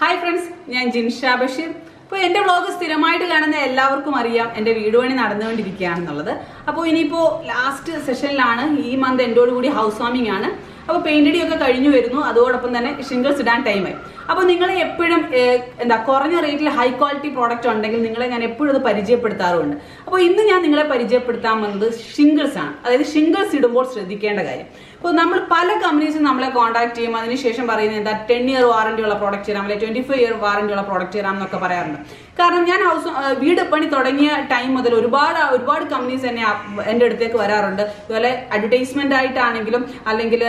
Hi friends ഞാൻ ജിൻഷ ബഷീർ ഇപ്പോൾ എൻ്റെ വ്ളോഗ് സ്ഥിരമായിട്ട് കാണുന്ന എല്ലാവർക്കും അറിയാം എൻ്റെ വീട് പണി നടന്നുകൊണ്ടിരിക്കുകയാണെന്നുള്ളത് അപ്പോൾ ഇനിയിപ്പോൾ ലാസ്റ്റ് സെഷനിലാണ് ഈ മന്ത് എൻ്റോട് കൂടി ഹൗസ് വാമിംഗ് ആണ് അപ്പോൾ പെയിൻ്റടി ഒക്കെ കഴിഞ്ഞു വരുന്നു അതോടൊപ്പം തന്നെ ഷിംഗിൾസ് ഇടാൻ ടൈമായി അപ്പോൾ നിങ്ങളെ എപ്പോഴും ഏഹ്, എന്താ കുറഞ്ഞ റേറ്റിൽ ഹൈ ക്വാളിറ്റി പ്രോഡക്റ്റ് ഉണ്ടെങ്കിൽ നിങ്ങളെ ഞാൻ എപ്പോഴും അത് പരിചയപ്പെടുത്താറുണ്ട് അപ്പോൾ ഇന്ന് ഞാൻ നിങ്ങളെ പരിചയപ്പെടുത്താൻ വന്നത് ഷിംഗിൾസ് ആണ് അതായത് ഷിംഗിൾസ് ഇടുമ്പോൾ ശ്രദ്ധിക്കേണ്ട കാര്യം ഇപ്പോൾ നമ്മൾ പല കമ്പനീസും നമ്മളെ കോൺടാക്ട് ചെയ്യും അതിനുശേഷം പറയുന്നത് എന്താ ടെൻ ഇയർ വാറന്റി ഉള്ള പ്രോഡക്റ്റ് തരാം അല്ലെങ്കിൽ ട്വന്റി ഫൈവ് ഇയർ വാറന്റി ഉള്ള പ്രോഡക്റ്റ് തരാം എന്നൊക്കെ പറയാറുണ്ട് കാരണം ഞാൻ ഹൗസ് വീട് പണി തുടങ്ങിയ ടൈം മുതൽ ഒരുപാട് ഒരുപാട് കമ്പനീസ് തന്നെ ആ- എൻ്റെ അടുത്തേക്ക് വരാറുണ്ട് ഇതുപോലെ അഡ്വർടൈസ്മെന്റ് ആയിട്ടാണെങ്കിലും അല്ലെങ്കിൽ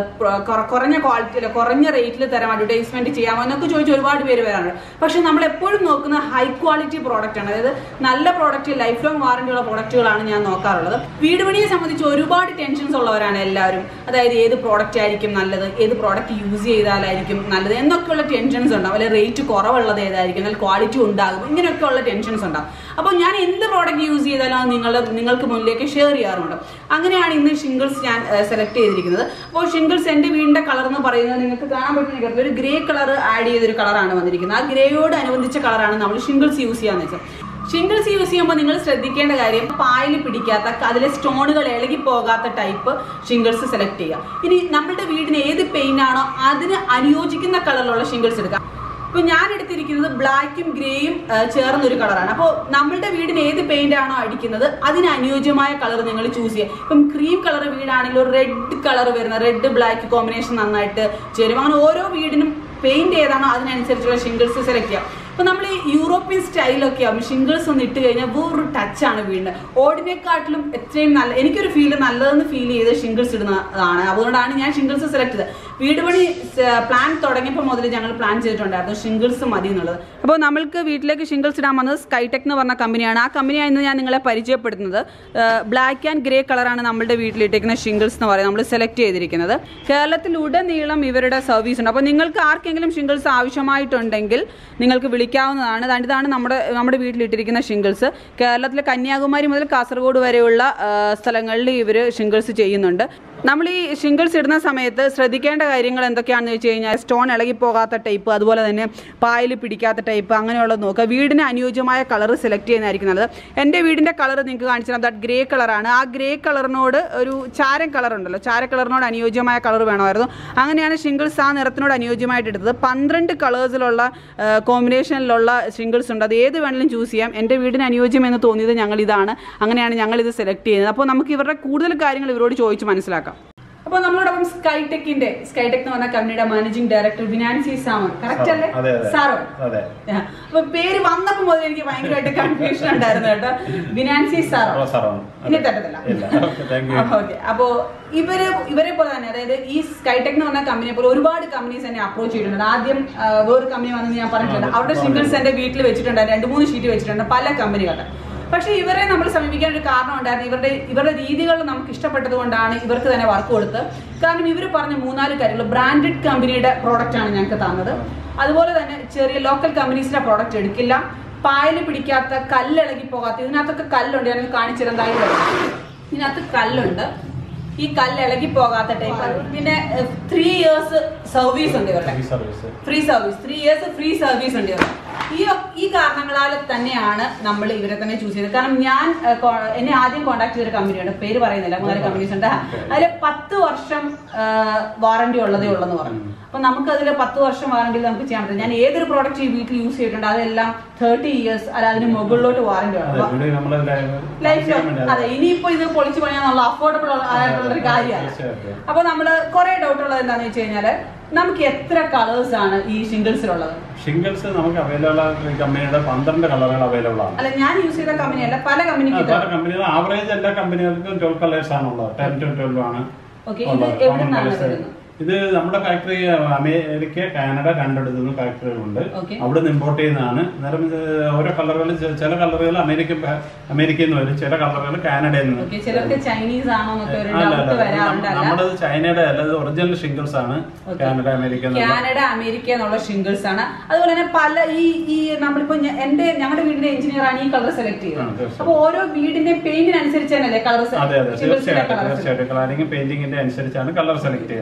കുറഞ്ഞ ക്വാളിറ്റിയിൽ കുറഞ്ഞ റേറ്റിൽ തരാം അഡ്വർടൈസ്മെന്റ് ചെയ്യാമോ എന്നൊക്കെ ചോദിച്ച് ഒരുപാട് പേര് വരാറുണ്ട് പക്ഷെ നമ്മൾ എപ്പോഴും നോക്കുന്ന ഹൈ ക്വാളിറ്റി പ്രോഡക്റ്റ് ആണ് അതായത് നല്ല പ്രോഡക്റ്റ് ലൈഫ് ലോങ് വാറന്റി ഉള്ള പ്രോഡക്റ്റുകളാണ് ഞാൻ നോക്കാറുള്ളത് വീട് പണിയെ സംബന്ധിച്ച് ഒരുപാട് ടെൻഷൻസ് ഉള്ളവരാണ് എല്ലാവരും അതായത് ഏത് പ്രോഡക്റ്റ് ആയിരിക്കും നല്ലത് ഏത് പ്രോഡക്റ്റ് യൂസ് ചെയ്താലായിരിക്കും നല്ലത് എന്നൊക്കെയുള്ള ടെൻഷൻസ് ഉണ്ടാവും അല്ലെങ്കിൽ റേറ്റ് കുറവുള്ളത് ഏതായിരിക്കും അല്ലെങ്കിൽ ക്വാളിറ്റി ഉണ്ടാകും ഇങ്ങനെയൊക്കെയുള്ള ടെൻഷൻസ് ഉണ്ടാവും അപ്പോൾ ഞാൻ എന്ത് പ്രോഡക്റ്റ് യൂസ് ചെയ്താലും അത് നിങ്ങൾ നിങ്ങൾക്ക് മുന്നിലേക്ക് ഷെയർ ചെയ്യാറുണ്ട് അങ്ങനെയാണ് ഇന്ന് ഷിംഗിൾസ് ഞാൻ സെലക്ട് ചെയ്തിരിക്കുന്നത് അപ്പോൾ ഷിംഗിൾസ് എൻ്റെ വീടിൻ്റെ കളർ എന്ന് പറയുന്നത് നിങ്ങൾക്ക് കാണാൻ പറ്റുന്ന ഒരു ഗ്രേ കളർ ആഡ് ചെയ്തൊരു കളറാണ് വന്നിരിക്കുന്നത് ആ ഗ്രേയോട് അനുബന്ധിച്ച കളറാണ് നമ്മൾ ഷിംഗിൾസ് യൂസ് ചെയ്യാന്ന് വെച്ചാൽ ഷിംഗിൾസ് യൂസ് ചെയ്യുമ്പോൾ നിങ്ങൾ ശ്രദ്ധിക്കേണ്ട കാര്യം പായൽ പിടിക്കാത്ത അതിലെ സ്റ്റോണുകൾ ഇളകി പോകാത്ത ടൈപ്പ് ഷിംഗിൾസ് സെലക്ട് ചെയ്യുക ഇനി നമ്മുടെ വീടിന് ഏത് പെയിന്റ് ആണോ അതിന് അനുയോജിക്കുന്ന കളറിലുള്ള ഷിംഗിൾസ് എടുക്കുക ഇപ്പൊ ഞാൻ എടുത്തിരിക്കുന്നത് ബ്ലാക്കും ഗ്രേയും ചേർന്ന ഒരു കളറാണ് അപ്പോൾ നമ്മളുടെ വീടിന് ഏത് പെയിന്റ് ആണോ അടിക്കുന്നത് അതിന് അനുയോജ്യമായ കളർ നിങ്ങൾ ചൂസ് ചെയ്യുക ഇപ്പം ക്രീം കളർ വീടാണെങ്കിൽ ഒരു റെഡ് കളർ വരുന്ന റെഡ് ബ്ലാക്ക് കോമ്പിനേഷൻ നന്നായിട്ട് ചേരും അങ്ങനെ ഓരോ വീടിനും പെയിന്റ് ഏതാണോ അതിനനുസരിച്ചുള്ള ഷിംഗിൾസ് സെലക്ട് ചെയ്യാം ഇപ്പൊ നമ്മൾ ഈ യൂറോപ്യൻ സ്റ്റൈലൊക്കെ ആകുമ്പോൾ ഷിംഗിൾസ് ഒന്ന് ഇട്ട് കഴിഞ്ഞാൽ വേറൊരു ടച്ചാണ് വീടിന് ഓടിനെക്കാട്ടിലും എത്രയും നല്ല എനിക്കൊരു ഫീൽ നല്ലതെന്ന് ഫീൽ ചെയ്ത് ഷിംഗിൾസ് ഇടുന്നതാണ് അതുകൊണ്ടാണ് ഞാൻ ഷിംഗിൾസ് സെലക്ട് ചെയ്തത് വീട് പണി പ്ലാൻ തുടങ്ങിയപ്പോൾ മുതൽ ഞങ്ങൾ പ്ലാൻ ചെയ്തിട്ടുണ്ടായിരുന്നു ഷിംഗിൾസ് മതി എന്നുള്ളത് അപ്പോൾ നമ്മൾക്ക് വീട്ടിലേക്ക് ഷിംഗിൾസ് ഇടാൻ വന്നത് സ്കൈടെക് എന്ന് പറഞ്ഞ കമ്പനിയാണ് ആ കമ്പനിയാണ് ഇന്ന് ഞാൻ നിങ്ങളെ പരിചയപ്പെടുത്തുന്നത് ബ്ലാക്ക് ആൻഡ് ഗ്രേ കളറാണ് നമ്മുടെ വീട്ടിലിട്ടേക്കുന്ന ഷിംഗിൾസ് എന്ന് പറയുന്നത് നമ്മൾ സെലക്ട് ചെയ്തിരിക്കുന്നത് കേരളത്തിൽ ഉടനീളം ഇവരുടെ സർവീസ് ഉണ്ട് അപ്പോൾ നിങ്ങൾക്ക് ആർക്കെങ്കിലും ഷിംഗിൾസ് ആവശ്യമായിട്ടുണ്ടെങ്കിൽ നിങ്ങൾക്ക് വിളിക്കാവുന്നതാണ് ദാണ്ട് ഇതാണ് നമ്മുടെ നമ്മുടെ വീട്ടിലിട്ടിരിക്കുന്ന ഷിംഗിൾസ് കേരളത്തിലെ കന്യാകുമാരി മുതൽ കാസർഗോഡ് വരെയുള്ള ആ, സ്ഥലങ്ങളിൽ ഇവർ ഷിംഗിൾസ് ചെയ്യുന്നുണ്ട് നമ്മൾ ഈ ഷിംഗിൾസ് ഇടുന്ന സമയത്ത് ശ്രദ്ധിക്കേണ്ട കാര്യങ്ങൾ എന്തൊക്കെയാണെന്ന് വെച്ച് കഴിഞ്ഞാൽ സ്റ്റോൺ ഇളകിപ്പോകാത്ത ടൈപ്പ് അതുപോലെ തന്നെ പായൽ പിടിക്കാത്ത ടൈപ്പ് അങ്ങനെയുള്ളത് നോക്കുക വീടിന് അനുയോജ്യമായ കളർ സെലക്ട് ചെയ്യുന്നതായിരിക്കും നല്ലത് എൻ്റെ വീടിൻ്റെ കളർ നിങ്ങൾക്ക് കാണിച്ചു തരാം ദാറ്റ് ഗ്രേ കളറാണ് ആ ഗ്രേ കളറിനോട് ഒരു ചാരം കളർ ഉണ്ടല്ലോ ചാര കളറിനോട് അനുയോജ്യമായ കളർ വേണമായിരുന്നു അങ്ങനെയാണ് ഷിംഗിൾസ് ആ നിറത്തിനോട് അനുയോജ്യമായിട്ട് എടുത്തത് പന്ത്രണ്ട് കളേഴ്സിലുള്ള കോമ്പിനേഷനിലുള്ള ഷിംഗിൾസ് ഉണ്ട് അത് ഏത് വേണമെങ്കിലും ചൂസ് ചെയ്യാം എൻ്റെ വീടിന് അനുയോജ്യം എന്ന് തോന്നിയത് ഞങ്ങൾ ഇതാണ് അങ്ങനെയാണ് ഞങ്ങൾ ഇത് സെലക്ട് ചെയ്യുന്നത് അപ്പോൾ നമുക്ക് ഇവരുടെ കൂടുതൽ കാര്യങ്ങൾ ഇവരോട് ചോദിച്ച് മനസ്സിലാക്കാം അപ്പോൾ നമ്മളോടൊപ്പം സ്കൈടെക്കിന്റെ സ്കൈടെക് എന്ന് പറഞ്ഞ കമ്പനിയുടെ മാനേജിംഗ് ഡയറക്ടർ വിനാൻസി സാമൻ കറക്റ്റ് അല്ലേ അതെ, അതെ. സാറോ അതെ ആ. അപ്പൊ പേര് വന്നപ്പോ മുതൽ എനിക്ക് ഭയങ്കരമായിട്ട് കൺഫ്യൂഷൻ ഉണ്ടായിരുന്നു കേട്ടോ വിനാൻസി സാറോ ഓ, സാറാണ്. ഇനി തട്ടത്തില്ല ഇല്ല. Okay, thank you. ഓക്കെ അപ്പോ ഇവര് ഇവരെ പോലെ തന്നെ അതായത് ഈ സ്കൈടെക് എന്ന് പറഞ്ഞ കമ്പനിയെ പോലെ ഒരുപാട് കമ്പനീസ് എന്നെ അപ്രോച്ച് ചെയ്തിട്ടുണ്ട് ആദ്യം ആ, വേറൊരു കമ്പനി വന്നെന്ന് ഞാൻ പറഞ്ഞിട്ടുണ്ട് അതെ. അവിടെ സിംഗിൾസ് എന്റെ വീട്ടിൽ വെച്ചിട്ടുണ്ട് രണ്ട് മൂന്ന് ഷീറ്റ് വെച്ചിട്ടുണ്ട് പല കമ്പനികളുടെ പക്ഷേ ഇവരെ നമ്മൾ സമീപിക്കാൻ ഒരു കാരണം ഉണ്ടായിരുന്നു ഇവരുടെ ഇവരുടെ രീതികൾ നമുക്ക് ഇഷ്ടപ്പെട്ടത് കൊണ്ടാണ് ഇവർക്ക് തന്നെ വർക്ക് കൊടുത്ത് കാരണം ഇവർ പറഞ്ഞ മൂന്നാല് കാര്യങ്ങൾ ബ്രാൻഡഡ് കമ്പനിയുടെ പ്രോഡക്റ്റ് ആണ് ഞങ്ങൾക്ക് തന്നത് അതുപോലെ തന്നെ ചെറിയ ലോക്കൽ കമ്പനീസിന്റെ പ്രോഡക്റ്റ് എടുക്കില്ല പായല് പിടിക്കാത്ത കല്ലിളകി പോകാത്ത ഇതിനകത്തൊക്കെ കല്ലുണ്ട് ഞാൻ കാണിച്ചു തരാം എന്തായാലും ഇതിനകത്ത് കല്ലുണ്ട് ഈ കല്ല് ഇളകി പോകാത്ത ടൈപ്പ് പിന്നെ ത്രീ ഇയേഴ്സ് സർവീസ് ഉണ്ട് ഇവരുടെ ഈ service free service three years free service ഉണ്ട് ഇവർക്ക് ഈ ഈ കാരണങ്ങളാൽ തന്നെയാണ് നമ്മൾ ഇവരെ തന്നെ ചൂസ് ചെയ്തത് കാരണം ഞാൻ ഏഹ്, കോ- എന്നെ ആദ്യം കോൺടാക്ട് ചെയ്തൊരു കമ്പനിയുണ്ട് പേര് പറയുന്നില്ല മൂന്നാല് കമ്പനീസ് ഉണ്ട് അതിൽ പത്ത് വർഷം വാറണ്ടി ഉള്ളതേ ഉള്ളെന്ന് പറഞ്ഞു അപ്പൊ നമുക്ക് അതിൽ പത്ത് വർഷം വാറണ്ടിയിൽ നമുക്ക് ചെയ്യാൻ പറ്റും ഞാൻ ഏതൊരു പ്രോഡക്റ്റ് ഈ വീട്ടിൽ യൂസ് ചെയ്തിട്ടുണ്ട് അതെല്ലാം തേർട്ടി ഇയേഴ്സ് അല്ല അതിന് മുകളിലോട്ട് വാറണ്ടി അതെ ഉള്ളത് ഇവിടെ നമ്മള് ലൈഫ് ലോങ് അതെ ഇനിയിപ്പോ ഇത് പൊളിച്ചു പണിയാന്നുള്ള അഫോർഡബിൾ ആയിട്ടുള്ള ഒരു കാര്യമാണ് തീർച്ചയായിട്ടും. അപ്പൊ നമ്മള് കുറെ ഡൗട്ട് ഉള്ളത് എന്താന്ന് വെച്ച് കഴിഞ്ഞാല് നമുക്ക് എത്ര കളേഴ്സ് ആണ് ഈ ഷിംഗിൾസിലുള്ളത് ഷിംഗിൾസ് നമുക്ക് അവൈലബിൾ ആയിട്ടുള്ള ഈ കമ്പനിയുടെ പന്ത്രണ്ട് കളറുകൾ അവൈലബിൾ ആണ് അല്ല ഞാൻ യൂസ് ചെയ്ത കമ്പനി അല്ല പല ആ, കമ്പനിക്ക് പല കമ്പനികൾ ആവറേജ് എല്ലാ കമ്പനികൾക്കും ട്വൽവ് കളേഴ്സ് ആണ് ഉള്ളത് ടെൻ ടു ട്വൽവ് ആണ് ഓക്കെ ഇത് ഉള്ളത്. എവിടെ Common നിന്നാണ് colours. വരുന്നത് ഇത് നമ്മുടെ ഫാക്ടറി അമേരിക്ക കാനഡ രണ്ടിടത്തുനിന്ന് ഫാക്ടറികളുണ്ട് Okay. അവിടെ നിന്ന് ഇമ്പോർട്ട് ചെയ്യുന്നതാണ് അന്നേരം ഇത് ഓരോ കളറുകൾ ചില കളറുകൾ അമേരിക്കൻ ഫാ- അമേരിക്കയിൽ നിന്ന് വരും ചില കളറുകൾ കാനഡയിൽ നിന്ന് ഓക്കെ ചിലർക്ക് ചൈനീസ് ആണോ എന്നൊക്കെ ഒരു അല്ല, ഡൗട്ട് അല്ല. വരാറുണ്ട് അല്ല നമ്മുടേത് ചൈനയുടെ അല്ല ഇത് ഒറിജിനൽ ഷിംഗിൾസ് ആണ് Okay. കാനഡ അമേരിക്ക എന്നുള്ള കാനഡ അമേരിക്ക എന്നുള്ള ഷിംഗിൾസ് ആണ് അതുപോലെ തന്നെ പല ഈ ഈ നമ്മളിപ്പോ ഞ- എന്റെ ഞങ്ങളുടെ വീടിന്റെ എഞ്ചിനീയർ ആണ് ഈ കളർ സെലക്ട് ആ, ചെയ്തത് തീർച്ചയായും. അപ്പൊ ഓരോ വീടിന്റെ പെയിന്റിനനുസരിച്ച് തന്നെയല്ലേ കളർ അതെ അതെ തീർച്ചയായിട്ടും തീർച്ചയായിട്ടും ക്ലാഡിംഗ് പെയിന്റിങ്ങിന്റെ അനുസരിച്ചാണ് കളർ സെലക്ട് ചെയ്യുന്നത് ക്ലാഡിംഗ്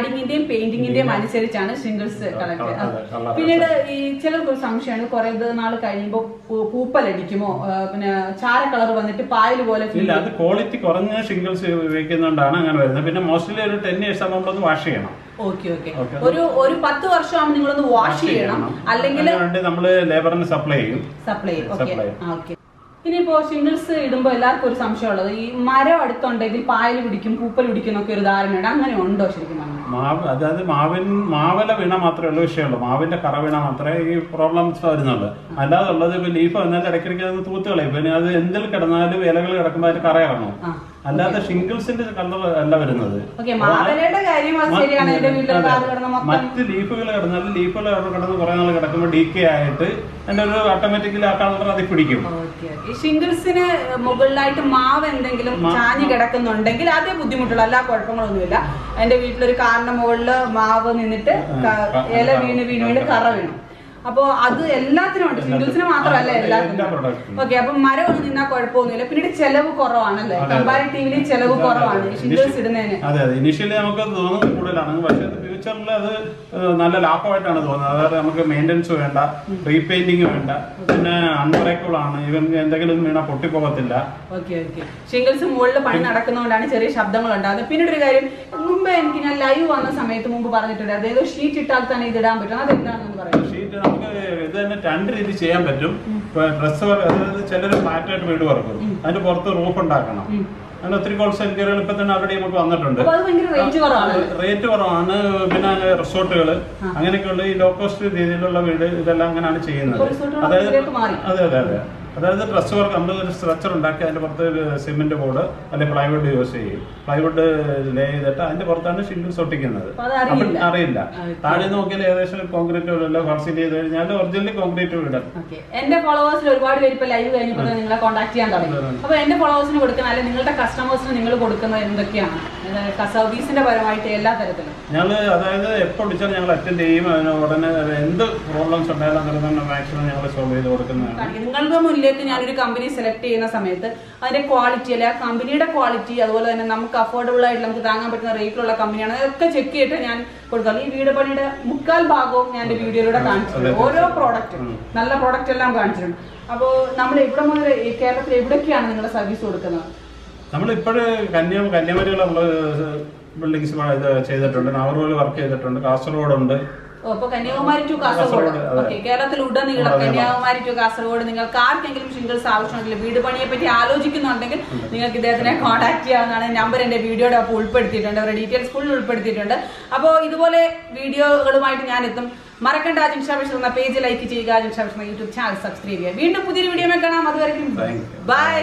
ക്ലാഡിങ്ങിന്റെയും പെയിന്റിങ്ങിന്റെയും അനുസരിച്ചാണ് ഷിംഗിൾസ് കളക്ട് അതെ, colour. പിന്നീട് ഈ ചിലർക്ക് ഒരു സംശയമാണ് കുറെ നാൾ കഴിയുമ്പോൾ പൂപ്പലടിക്കുമോ ആ, പിന്നെ ചാര കളർ വന്നിട്ട് പായൽ പോലെ feel ഇല്ല അത് ക്വാളിറ്റി കുറഞ്ഞ ഷിംഗിൾസ് ഉപയോഗിക്കുന്നതുകൊണ്ടാണ് അങ്ങനെ വരുന്നത് പിന്നെ മോസ്റ്റ്ലി ഒരു ടെൻ ഇയേഴ്സ് ആകുമ്പോൾ നമ്മളൊന്ന് വാഷ് ചെയ്യണം ഓക്കെ ഓക്കെ Okay. ഒരു ഒരു പത്ത് വർഷമാകുമ്പോൾ നിങ്ങളൊന്ന് വാഷ് ചെയ്യണം അല്ലെങ്കിൽ അതിനുവേണ്ടി നമ്മള് ലേബറിന് സപ്ലൈ ചെയ്യും സപ്ലൈ ഓക്കെ Supply. ഓക്കെ ഇനിയിപ്പോ ഷിംഗിൾസ് ഇടുമ്പോ എല്ലാവർക്കും ഒരു സംശയമുള്ളത് ഈ മരം അടുത്തുണ്ടെങ്കിൽ പായൽ പിടിക്കും പൂപ്പൽ പിടിക്കും എന്നൊക്കെ ഒരു ധാരണയുണ്ട് അങ്ങനെ ഉണ്ടോ ശരിക്കും പറഞ്ഞാൽ മാവ് അതായത് മാവിൻ മാവില വീണ മാത്രമേ ഉള്ളൂ വിഷയമുള്ളൂ മാവിന്റെ കറ വീണ മാത്രമേ ഈ പ്രോബ്ലംസ് വരുന്നുള്ളൂ അല്ലാതെ ഉള്ളത് ഇപ്പൊ ലീഫ് വന്നാൽ ഇടയ്ക്കിടയ്ക്ക് അത് തൂത്ത് കളയും പിന്നെ അത് എന്തിൽ കിടന്നാലും ഇലകൾ കിടക്കുമ്പോൾ അതിന് കറ ഇറങ്ങും ആ അല്ലാതെ ഷിംഗിൾസിന്റെ കളർ അല്ല വരുന്നത് ഓക്കെ മാവലയുടെ കാര്യം അത് ശരിയാണ് എന്റെ വീട്ടിലെ കാറ് കിടന്ന മൊത്തം മറ്റ് ലീഫുകൾ കിടന്നാലും ലീഫുകൾ അവിടെ കിടന്ന് കുറെ നാൾ കിടക്കുമ്പോൾ ഡീക്കേ ആയിട്ട് അതിന്റെ ഒരു ഓട്ടോമാറ്റിക്കലി ആ കളർ അതിൽ പിടിക്കും ഓക്കെ ഈ ഷിംഗിൾസിന് മുകളിലായിട്ട് മാവ് എന്തെങ്കിലും ചാഞ്ഞ് കിടക്കുന്നുണ്ടെങ്കിൽ അതേ ബുദ്ധിമുട്ടുള്ളൂ അല്ലാ കുഴപ്പങ്ങളൊന്നുമില്ല എന്റെ വീട്ടിലൊരു കാറിന്റെ മുകളില് മാവ് നിന്നിട്ട് ക- ഇല വീണ് വീണ് വീണ് കറ വീണു അപ്പോ അത് എല്ലാത്തിനും ഉണ്ട് ഷിംഗിൾസിന് മാത്രമല്ല എല്ലാ എല്ലാത്തിനും പ്രൊഡക്റ്റും ഓക്കെ അപ്പൊ മരം ഒന്ന് നിന്നാൽ കുഴപ്പമൊന്നുമില്ല പിന്നീട് ചെലവ് കുറവാണല്ലേ കമ്പാരിറ്റീവ്ലി ചെലവ് കുറവാണ് ഷിംഗിൾസ് ഇടുന്നതിന് അതെ അതെ ഇനിഷ്യലി നമുക്ക് തോന്നുന്നത് കൂടുതലാണ് പക്ഷേ ഫ്യൂച്ചറിൽ അത് ഏഹ്, നല്ല ലാഭമായിട്ടാണ് തോന്നുന്നത് അതായത് നമുക്ക് മെയിൻ്റെനൻസ് വേണ്ട റീപെയിന്റിങ് വേണ്ട പിന്നെ അൺബ്രേക്കബിൾ ആണ് ഇവൻ എന്തെങ്കിലും വീണാൽ പൊട്ടിപ്പോകത്തില്ല ഓക്കെ ഓക്കെ ഷിംഗിൾസ് മുകളിൽ പണി നടക്കുന്നതുകൊണ്ടാണ് ചെറിയ ശബ്ദങ്ങൾ ഉണ്ടാകുന്നത് പിന്നീട് ഒരു കാര്യം മുമ്പ് എനിക്ക് ഞാൻ ലൈവ് വന്ന സമയത്ത് മുമ്പ് പറഞ്ഞിട്ടുണ്ട് അതായത് ഷീറ്റ് ഇട്ടാൽ തന്നെ ഇത് ഇടാൻ പറ്റും അതെന്താണെന്ന് പറയാം ഷീറ്റ് നമുക്ക് ഇത് തന്നെ രണ്ട് രീതി ചെയ്യാൻ പറ്റും ഡ്രസ് അതായത് ചിലർ ഫ്ലാറ്റായിട്ട് വീട് വറക്കും അതിന്റെ പുറത്ത് റൂഫ് ഉണ്ടാക്കണം അങ്ങനെ ഒത്തിരി കോൾ സെന്ററുകൾ ഇപ്പൊ തന്നെ അവിടെ നമുക്ക് വന്നിട്ടുണ്ട് അപ്പൊ അത് ഭയങ്കര റേഞ്ച് കുറവാണ് റേറ്റ് കുറവാണ് പിന്നെ റിസോർട്ടുകൾ അങ്ങനെയൊക്കെയുള്ള ഈ ലോ കോസ്റ്റ് രീതിയിലുള്ള വീട് ഇതെല്ലാം അങ്ങനെയാണ് ചെയ്യുന്നത് ഇപ്പൊ റിസോർട്ടുകൾ അതായത് അതിലേക്ക് മാറി. അതെ അതെ അതെ അതായത് ഡ്രസ് വർക്ക് നമ്മൾ ഒരു സ്ട്രക്ചർ ഉണ്ടാക്കി അതിന്റെ പുറത്ത് ഒരു സിമെന്റ് ബോർഡ് അല്ലെങ്കിൽ പ്ലൈവുഡ് യൂസ് ചെയ്യും പ്ലൈവുഡ് ലേ ചെയ്തിട്ട് അതിന്റെ പുറത്താണ് ഷിംഗിൾസ് ഒട്ടിക്കുന്നത് അപ്പൊ അത് അറിയില്ല. അപ്പോൾ അറിയില്ല Okay. താഴെ നോക്കിയാൽ ഏകദേശം കോൺക്രീറ്റ് വീടല്ല ഫർസിൽ ചെയ്ത് കഴിഞ്ഞാൽ ഒറിജിനലി കോൺക്രീറ്റ് വീട് ഓക്കെ എന്റെ ഫോളോവേഴ്സിൽ ഒരുപാട് പേര് ഇപ്പൊ ലൈവ് കഴിഞ്ഞപ്പോൾ തന്നെ നിങ്ങളെ കോൺടാക്ട് ചെയ്യാൻ തുടങ്ങി അപ്പൊ എന്റെ ഫോളോവേഴ്സിന് കൊടുക്കുന്ന അല്ലെങ്കിൽ നിങ്ങളുടെ കസ്റ്റമേഴ്സിന് നിങ്ങൾ കൊടുക്കുന്നത് എന്തൊക്കെയാണ് സർവീസിന്റെ പരമായിട്ട് എല്ലാ തരത്തിലും ഞങ്ങൾ അതായത് എപ്പോൾ വിളിച്ചാലും ഞങ്ങൾ അറ്റൻഡ് ചെയ്യും അതിന് ഉടനെ എന്ത് പ്രോബ്ലംസ് ഉണ്ടായാലും അന്നേരം മാക്സിമം ഞങ്ങൾ സോൾവ് ചെയ്ത് കൊടുക്കുന്നതാണ് കാണിക്കും. നിങ്ങളുടെ മുന്നിലേക്ക് ഞാനൊരു കമ്പനി സെലക്ട് ചെയ്യുന്ന സമയത്ത് അതിന്റെ ക്വാളിറ്റി അല്ലെ ആ കമ്പനിയുടെ ക്വാളിറ്റി അതുപോലെ തന്നെ നമുക്ക് അഫോർഡബിൾ ആയിട്ട് നമുക്ക് താങ്ങാൻ പറ്റുന്ന റേറ്റിലുള്ള കമ്പനിയാണ് അതൊക്കെ ചെക്ക് ചെയ്തിട്ട് ഞാൻ കൊടുക്കാം ഈ വീട് പണിയുടെ മുക്കാൽ ഭാഗവും ഞാൻ എന്റെ വീഡിയോയിലൂടെ കാണിച്ചിട്ടുണ്ട് ഓരോ പ്രോഡക്റ്റ് നല്ല പ്രോഡക്റ്റ് എല്ലാം കാണിച്ചിട്ടുണ്ട് അപ്പോൾ നമ്മൾ ഇവിടെ മുതൽ ഈ കേരളത്തിൽ എവിടൊക്കെയാണ് നിങ്ങളുടെ സർവീസ് കൊടുക്കുന്നത് നമ്മളിപ്പോഴ് കന്യാ കന്യാകുമാരികൾ നമ്മൾ ബിൽഡിങ്സ് ഇത് ചെയ്തിട്ടുണ്ട് നാഗർകോവിൽ വർക്ക് ചെയ്തിട്ടുണ്ട് കാസർഗോഡ് ഉണ്ട് ഓ, അപ്പൊ കന്യാകുമാരി ടു കാസർഗോഡ് കാസർഗോഡ്, അതെ. ഓക്കെ കേരളത്തിൽ ഉടനീളം ഉടനീളം. കന്യാകുമാരി ടു കാസർഗോഡ് നിങ്ങൾക്ക് ആർക്കെങ്കിലും ഷിംഗിൾസ് ആവശ്യമുണ്ടെങ്കിൽ വീട് പണിയെ പറ്റി ആലോചിക്കുന്നുണ്ടെങ്കിൽ നിങ്ങൾക്ക് ഇദ്ദേഹത്തിനെ കോൺടാക്ട് ചെയ്യാവുന്നതാണ് നമ്പർ എന്റെ വീഡിയോയുടെ ഒപ്പം ഉൾപ്പെടുത്തിയിട്ടുണ്ട് അവരുടെ ഡീറ്റെയിൽസ് ഫുൾ ഉൾപ്പെടുത്തിയിട്ടുണ്ട് അപ്പോൾ ഇതുപോലെ വീഡിയോകളുമായിട്ട് ഞാൻ എത്തും മറക്കണ്ട അജിൻഷാ ബഷീർ എന്ന പേജ് ലൈക്ക് ചെയ്യുക അജിൻഷാ ബഷീർ എന്ന യൂട്യൂബ് ചാനൽ സബ്സ്ക്രൈബ് ചെയ്യുക വീണ്ടും പുതിയൊരു വീഡിയോ കാണാം അതുവരെയും Thank you. ബൈ